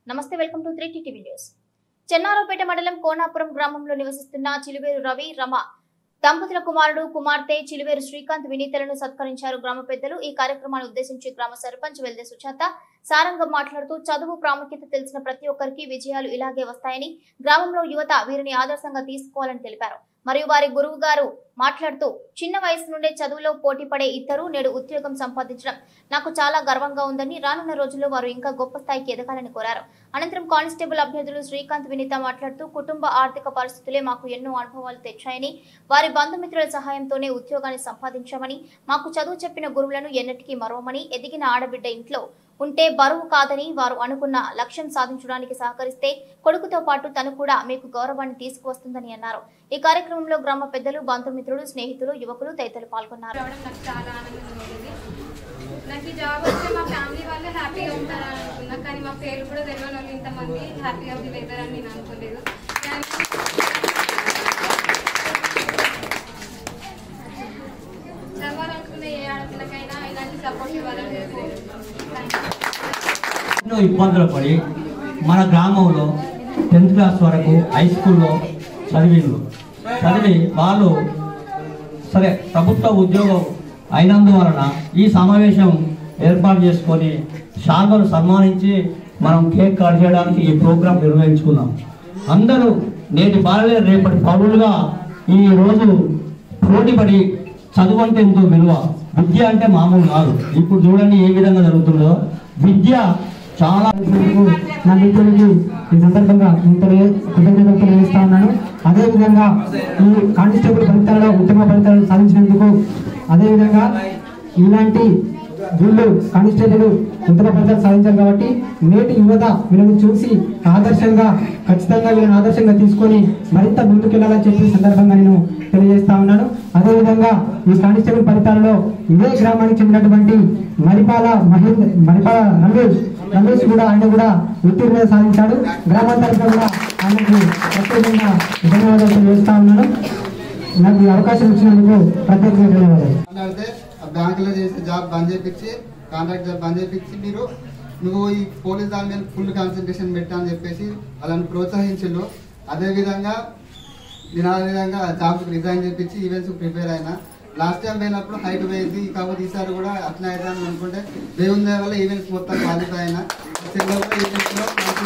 నమస్తే welcome to three TV news Chennaraopet mandal Konapuram గ్రామంలో నివసిస్తున్న చిలువేరు రవి రమ దంపతుల కుమారుడు కుమార్తె చిలువేరు శ్రీకాంత్ వినీతలను సత్కరించారు గ్రామ పెద్దలు ఈ కార్యక్రమాన్ని ఉద్దేశించి గ్రామ సర్పంచ్ వెల్దే సుచాత సారంగం మాట్లాడుతూ చదువు ప్రాముఖ్యత తెలిసిన ప్రతి ఒక్కరికి విజయాలు ఇలాగే వస్తాయని గ్రామంలో యువత వీరిని ఆదర్శంగా తీసుకోవాలని తెలిపారు మరియు వారి గురువు గారు మాట్లాడుతూ చిన్న వయసు నుండే చదువులో పోటీ పడే ఇద్దరు నేడు ఉద్యోగం సంపాదించడం నాకు చాలా గర్వంగా ఉందని రానున్న రోజుల్లో వారు ఇంకా గొప్ప స్థాయికి ఎదగాలని కోరారు అనంతరం కానిస్టేబుల్ అభ్యర్థులు శ్రీకాంత్ వినీత మాట్లాడుతూ కుటుంబ ఆర్థిక పరిస్థితులే మాకు ఎన్నో అనుభవాలు తెచ్చాయని వారి బంధుమిత్రుల సహాయంతోనే ఉద్యోగాన్ని సంపాదించామని మాకు చదువు చెప్పిన గురువులను ఎన్నటికీ మరవమని ఎదిగిన ఆడబిడ్డ ఇంట్లో ఉంటే బరువు కాదని వారు అనుకున్న లక్ష్యం సాధించడానికి సహకరిస్తే కొడుకుతో పాటు తను కూడా మీకు గౌరవాన్ని తీసుకువస్తుందని అన్నారు ఈ కార్యక్రమంలో గ్రామ పెద్దలు బంధుమిత్రులు స్నేహితులు యువకులు తదితరులు పాల్గొన్నారు రావడం నాకు చాలా ఆనందంగా ఉంది నాకు ఈ జాబ్ వస్తే మా ఫ్యామిలీ వాళ్ళు హ్యాపీగా ఉంటారని అనుకున్నా కానీ మా పేరు కూడా తెలియని వాళ్ళు ఇంతమంది హ్యాపీగా ఫీల్ అవుతారని నేను అనుకోలేదు కానీ చదవాలనుకునే ఏ ఆడపిల్లకైనా ఇలాంటి సపోర్ట్ ఇవ్వాలని థ్యాంక్ ఎన్నో ఇబ్బందులు పడి మన గ్రామంలో టెన్త్ క్లాస్ వరకు హై స్కూల్లో చదివిండ్రు చదివి వాళ్ళు సరే ప్రభుత్వ ఉద్యోగం అయినందువలన ఈ సమావేశం ఏర్పాటు చేసుకొని శాల్వను సన్మానించి మనం కేక్ కట్ చేయడానికి ఈ ప్రోగ్రాం నిర్వహించుకున్నాం అందరూ నేటి బాలలే రేపటి పౌరులుగా ఈ రోజు పోటీపడి చదువు అంటే ఎంతో విలువ విద్య అంటే మామూలు కాదు ఇప్పుడు చూడండి ఏ విధంగా జరుగుతుందో విద్య చాలా నా మిత్రులకి ఈ సందర్భంగా ఇంత కృతజ్ఞతలు తెలియజేస్తా ఉన్నాను అదేవిధంగా ఈ కానిస్టేబుల్ ఫలితాలలో ఉత్తమ ఫలితాలు సాధించినందుకు అదేవిధంగా ఇలాంటి వీళ్ళు కానిస్టేబుల్ ఉత్తమ ఫలితాలు సాధించారు కాబట్టి నేటి యువత వీళ్ళని చూసి ఆదర్శంగా ఖచ్చితంగా వీళ్ళని ఆదర్శంగా తీసుకొని మరింత ముందుకెళ్లాలని చెప్పి ఈ సందర్భంగా నేను తెలియజేస్తా ఉన్నాను అదేవిధంగా ఈ కానిస్టేబుల్ ఫలితాలలో ఇదే గ్రామానికి చెందినటువంటి మరిపాల మహేంద్ర మరిపాల రమేష్ రమేష్ కూడా ఆయన కూడా ఉత్తీర్ణ సాధించాడు గ్రామం తరఫున కూడా ఆయనకు ప్రత్యేకంగా ధన్యవాదాలు తెలియజేస్తా ఉన్నాను నాకు ఈ అవకాశం ఇచ్చినందుకు ప్రత్యేకంగా ధన్యవాదాలు మాట్లాడితే ఆ బ్యాంకులో చేసే జాబ్ బంద్ చేపించి కాంట్రాక్ట్ జాబ్ బంద్ చేపించి మీరు నువ్వు ఈ పోలీస్ దాని మీద ఫుల్ కాన్సన్ట్రేషన్ పెట్టా అని చెప్పేసి వాళ్ళని ప్రోత్సహించు అదేవిధంగా నేను ఆ విధంగా జాబ్ రిజైన్ చేపించి ఈవెంట్స్ ప్రిపేర్ అయినా లాస్ట్ టైం పోయినప్పుడు హైట్ పోయింది కాకపోతే ఈసారి కూడా అట్లా అవుతాను అనుకుంటే దేవుని దయ వల్ల ఈవెంట్స్ మొత్తం క్వాలిఫై అయినా ఈవెంట్స్ లో